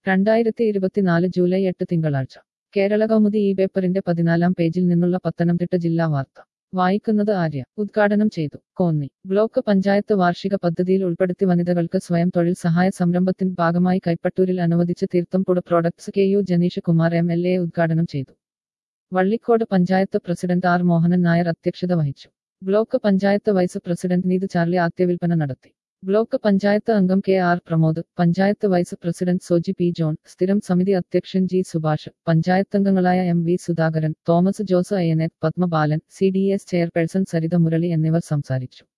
രണ്ടായിരത്തി ഇരുപത്തിനാല് ജൂലൈ എട്ട് തിങ്കളാഴ്ച കേരള കൗമുദി ഈ പേപ്പറിന്റെ പതിനാലാം പേജിൽ നിന്നുള്ള പത്തനംതിട്ട ജില്ലാ വാർത്ത വായിക്കുന്നത് ആര്യ ഉദ്ഘാടനം ചെയ്തു കോന്നി ബ്ലോക്ക് പഞ്ചായത്ത് വാർഷിക പദ്ധതിയിൽ ഉൾപ്പെടുത്തി വനിതകൾക്ക് സ്വയം തൊഴിൽ സഹായ സംരംഭത്തിന്റെ ഭാഗമായി കൈപ്പട്ടൂരിൽ അനുവദിച്ച തീർത്ഥംപുട products K U Janeesh Kumar M L A ഉദ്ഘാടനം ചെയ്തു വള്ളിക്കോട് പഞ്ചായത്ത് പ്രസിഡന്റ് ആർ മോഹനൻ നായർ അധ്യക്ഷത വഹിച്ചു block panchayat vice president Neethu Charlie ആദ്യവിൽപ്പന നടത്തി ബ്ലോക്ക് പഞ്ചായത്ത് അംഗം K R Pramod panchayat vice president Soji P John സ്ഥിരം സമിതി അധ്യക്ഷൻ ജി സുഭാഷ് പഞ്ചായത്തംഗങ്ങളായ എം വി സുധാകരൻ തോമസ് ജോസ് അയ്യനെ Padmabalan C D S chairperson Saritha Murali എന്നിവർ സംസാരിച്ചു